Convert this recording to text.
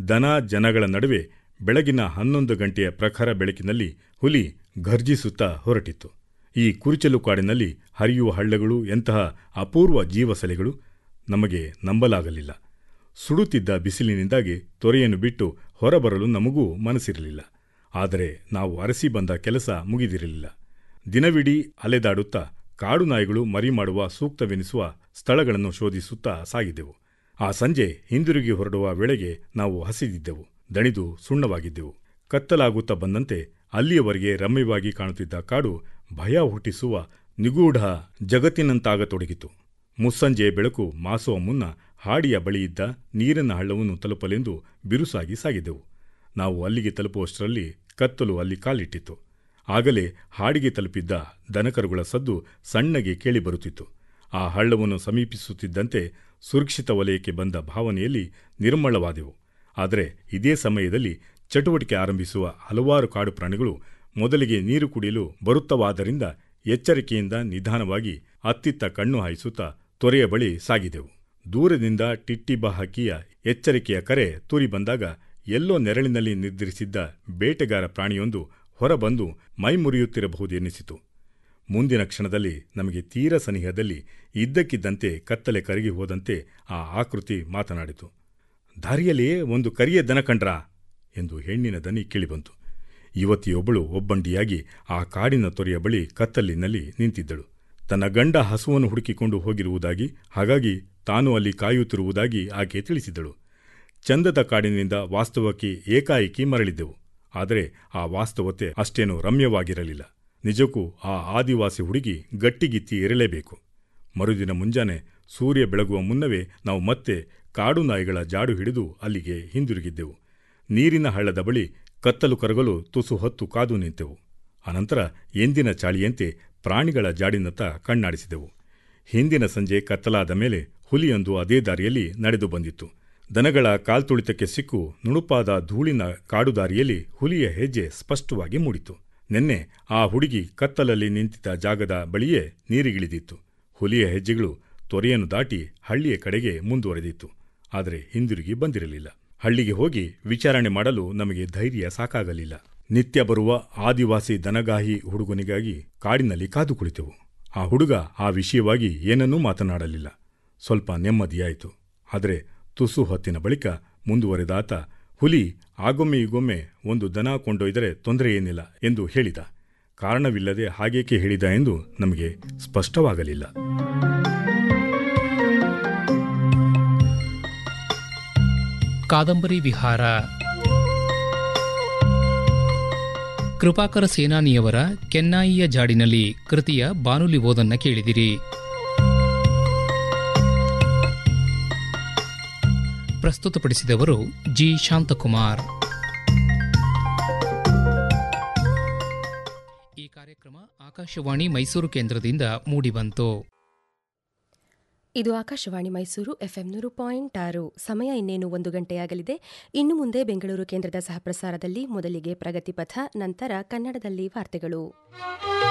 ದನ ಜನಗಳ ನಡುವೆ ಬೆಳಗಿನ ಹನ್ನೊಂದು ಗಂಟೆಯ ಪ್ರಖರ ಬೆಳಕಿನಲ್ಲಿ ಹುಲಿ ಘರ್ಜಿಸುತ್ತಾ ಹೊರಟಿತ್ತು ಈ ಕುರುಚಲು ಕಾಡಿನಲ್ಲಿ ಹರಿಯುವ ಹಳ್ಳಗಳು ಎಂತಹ ಅಪೂರ್ವ ಜೀವಸಲೆಗಳು ನಮಗೆ ನಂಬಲಾಗಲಿಲ್ಲ ಸುಡುತ್ತಿದ್ದ ಬಿಸಿಲಿನಿಂದಾಗಿ ತೊರೆಯನ್ನು ಬಿಟ್ಟು ಹೊರಬರಲು ನಮಗೂ ಮನಸ್ಸಿರಲಿಲ್ಲ ಆದರೆ ನಾವು ಅರಸಿ ಬಂದ ಕೆಲಸ ಮುಗಿದಿರಲಿಲ್ಲ ದಿನವಿಡೀ ಅಲೆದಾಡುತ್ತಾ ಕಾಡು ನಾಯಿಗಳು ಮರಿ ಮಾಡುವ ಸೂಕ್ತವೆನಿಸುವ ಸ್ಥಳಗಳನ್ನು ಶೋಧಿಸುತ್ತಾ ಸಾಗಿದ್ದೆವು ಆ ಸಂಜೆ ಹಿಂದಿರುಗಿ ಹೊರಡುವ ವೇಳೆಗೆ ನಾವು ಹಸಿದಿದ್ದೆವು ದಣಿದು ಸುಣ್ಣವಾಗಿದ್ದೆವು ಕತ್ತಲಾಗುತ್ತಾ ಬಂದಂತೆ ಅಲ್ಲಿಯವರೆಗೆ ರಮ್ಯವಾಗಿ ಕಾಣುತ್ತಿದ್ದ ಕಾಡು ಭಯ ಹುಟ್ಟಿಸುವ ನಿಗೂಢ ಜಗತ್ತಿನಂತಾಗತೊಡಗಿತು ಮುಸ್ಸಂಜೆ ಬೆಳಕು ಮಾಸುವ ಮುನ್ನ ಹಾಡಿಯ ಬಳಿಯಿದ್ದ ನೀರಿನ ಹಳ್ಳವನ್ನು ತಲುಪಲೆಂದು ಬಿರುಸಾಗಿ ಸಾಗಿದ್ದೆವು ನಾವು ಅಲ್ಲಿಗೆ ತಲುಪುವಷ್ಟರಲ್ಲಿ ಕತ್ತಲು ಅಲ್ಲಿ ಕಾಲಿಟ್ಟಿತ್ತು ಆಗಲೇ ಹಾಡಿಗೆ ತಲುಪಿದ್ದ ದನಕರುಗಳ ಸದ್ದು ಸಣ್ಣಗೆ ಕೇಳಿಬರುತ್ತಿತ್ತು ಆ ಹಳ್ಳವನ್ನು ಸಮೀಪಿಸುತ್ತಿದ್ದಂತೆ ಸುರಕ್ಷಿತ ವಲಯಕ್ಕೆ ಬಂದ ಭಾವನೆಯಲ್ಲಿ ನಿರ್ಮಳವಾದೆವು ಆದರೆ ಇದೇ ಸಮಯದಲ್ಲಿ ಚಟುವಟಿಕೆ ಆರಂಭಿಸುವ ಹಲವಾರು ಕಾಡು ಪ್ರಾಣಿಗಳು ಮೊದಲಿಗೆ ನೀರು ಕುಡಿಯಲು ಬರುತ್ತವಾದ್ದರಿಂದ ಎಚ್ಚರಿಕೆಯಿಂದ ನಿಧಾನವಾಗಿ ಅತ್ತಿತ್ತ ಕಣ್ಣು ಹಾಯಿಸುತ್ತಾ ತೊರೆಯ ಬಳಿ ಸಾಗಿದೆವು ದೂರದಿಂದ ಟಿಟ್ಟಿಬ ಹಕ್ಕಿಯ ಎಚ್ಚರಿಕೆಯ ಕರೆ ತೂರಿ ಬಂದಾಗ ಎಲ್ಲೋ ನೆರಳಿನಲ್ಲಿ ನಿರ್ಧರಿಸಿದ್ದ ಬೇಟೆಗಾರ ಪ್ರಾಣಿಯೊಂದು ಹೊರಬಂದು ಮೈ ಮುರಿಯುತ್ತಿರಬಹುದೆನ್ನಿಸಿತು ಮುಂದಿನ ಕ್ಷಣದಲ್ಲಿ ನಮಗೆ ತೀರ ಸನಿಹದಲ್ಲಿ ಇದ್ದಕ್ಕಿದ್ದಂತೆ ಕತ್ತಲೆ ಕರಗಿ ಹೋದಂತೆ ಆ ಆಕೃತಿ ಮಾತನಾಡಿತು ದಾರಿಯಲ್ಲಿಯೇ ಒಂದು ಕರಿಯ ದನ ಕಂಡ್ರಾ ಎಂದು ಹೆಣ್ಣಿನ ದನಿ ಕೇಳಿಬಂತು ಯುವತಿಯೊಬ್ಬಳು ಒಬ್ಬಂಟಿಯಾಗಿ ಆ ಕಾಡಿನ ತೊರೆಯ ಬಳಿ ಕತ್ತಲಿನಲ್ಲಿ ನಿಂತಿದ್ದಳು ತನ್ನ ಗಂಡ ಹಸುವನ್ನು ಹುಡುಕಿಕೊಂಡು ಹೋಗಿರುವುದಾಗಿ ಹಾಗಾಗಿ ತಾನು ಅಲ್ಲಿ ಕಾಯುತ್ತಿರುವುದಾಗಿ ಆಕೆ ತಿಳಿಸಿದಳು ಚಂದದ ಕಾಡಿನಿಂದ ವಾಸ್ತವಕ್ಕೆ ಏಕಾಏಕಿ ಮರಳಿದ್ದೆವು ಆದರೆ ಆ ವಾಸ್ತವತೆ ಅಷ್ಟೇನೂ ರಮ್ಯವಾಗಿರಲಿಲ್ಲ ನಿಜಕ್ಕೂ ಆ ಆದಿವಾಸಿ ಹುಡುಗಿ ಗಟ್ಟಿಗಿತ್ತಿ ಇರಲೇಬೇಕು ಮರುದಿನ ಮುಂಜಾನೆ ಸೂರ್ಯ ಬೆಳಗುವ ಮುನ್ನವೇ ನಾವು ಮತ್ತೆ ಕಾಡು ನಾಯಿಗಳ ಜಾಡು ಹಿಡಿದು ಅಲ್ಲಿಗೆ ಹಿಂದಿರುಗಿದ್ದೆವು ನೀರಿನ ಹಳ್ಳದ ಬಳಿ ಕತ್ತಲು ಕರಗಲು ತುಸು ಹೊತ್ತು ಕಾದು ನಿಂತೆವು ಅನಂತರ ಎಂದಿನ ಚಾಳಿಯಂತೆ ಪ್ರಾಣಿಗಳ ಜಾಡಿನತ್ತ ಕಣ್ಣಾಡಿಸಿದೆವು ಹಿಂದಿನ ಸಂಜೆ ಕತ್ತಲಾದ ಮೇಲೆ ಹುಲಿಯೊಂದು ಅದೇ ದಾರಿಯಲ್ಲಿ ನಡೆದು ಬಂದಿತ್ತು ದನಗಳ ಕಾಲ್ತುಳಿತಕ್ಕೆ ಸಿಕ್ಕು ನುಣುಪಾದ ಧೂಳಿನ ಕಾಡುದಾರಿಯಲ್ಲಿ ಹುಲಿಯ ಹೆಜ್ಜೆ ಸ್ಪಷ್ಟವಾಗಿ ಮೂಡಿತು ನಿನ್ನೆ ಆ ಹುಡುಗಿ ಕತ್ತಲಲ್ಲಿ ನಿಂತಿದ್ದ ಜಾಗದ ಬಳಿಯೇ ನೀರಿಗಿಳಿದಿತ್ತು ಹುಲಿಯ ಹೆಜ್ಜೆಗಳು ತೊರೆಯನ್ನು ದಾಟಿ ಹಳ್ಳಿಯ ಕಡೆಗೆ ಮುಂದುವರೆದಿತ್ತು ಆದರೆ ಹಿಂದಿರುಗಿ ಬಂದಿರಲಿಲ್ಲ ಹಳ್ಳಿಗೆ ಹೋಗಿ ವಿಚಾರಣೆ ಮಾಡಲು ನಮಗೆ ಧೈರ್ಯ ಸಾಕಾಗಲಿಲ್ಲ ನಿತ್ಯ ಬರುವ ಆದಿವಾಸಿ ದನಗಾಹಿ ಹುಡುಗನಿಗಾಗಿ ಕಾಡಿನಲ್ಲಿ ಕಾದು ಕುಳಿತೆವು ಆ ಹುಡುಗ ಆ ವಿಷಯವಾಗಿ ಏನನ್ನೂ ಮಾತನಾಡಲಿಲ್ಲ ಸ್ವಲ್ಪ ನೆಮ್ಮದಿಯಾಯಿತು ಆದರೆ ತುಸು ಹೊತ್ತಿನ ಬಳಿಕ ಮುಂದುವರೆದಾತ ಹುಲಿ ಆಗೊಮ್ಮೆ ಈಗೊಮ್ಮೆ ಒಂದು ದನ ಕೊಂಡೊಯ್ದರೆ ತೊಂದರೆ ಏನಿಲ್ಲ ಎಂದು ಹೇಳಿದ ಕಾರಣವಿಲ್ಲದೆ ಹಾಗೇಕೆ ಹೇಳಿದ ಎಂದು ನಮಗೆ ಸ್ಪಷ್ಟವಾಗಲಿಲ್ಲ ಕಾದಂಬರಿ ವಿಹಾರ ಕೃಪಾಕರ ಸೇನಾನಿಯವರ ಕೆನ್ನಾಯಿಯ ಜಾಡಿನಲ್ಲಿ ಕೃತಿಯ ಬಾನುಲಿ ಓದನ್ನ ಕೇಳಿದಿರಿ ಪ್ರಸ್ತುತಪಡಿಸಿದವರು ಜಿ ಶಾಂತಕುಮಾರ್ ಈ ಕಾರ್ಯಕ್ರಮ ಆಕಾಶವಾಣಿ ಮೈಸೂರು ಕೇಂದ್ರದಿಂದ ಮೂಡಿಬಂತು ಇದು ಆಕಾಶವಾಣಿ ಮೈಸೂರು ಎಫ್ಎಂ ನೂರು ಪಾಯಿಂಟ್ ಆರು ಸಮಯ ಇನ್ನೇನು ಒಂದು ಗಂಟೆಯಾಗಲಿದೆ ಇನ್ನು ಮುಂದೆ ಬೆಂಗಳೂರು ಕೇಂದ್ರದ ಸಹಪ್ರಸಾರದಲ್ಲಿ ಮೊದಲಿಗೆ ಪ್ರಗತಿಪಥ ನಂತರ ಕನ್ನಡದಲ್ಲಿ ವಾರ್ತೆಗಳು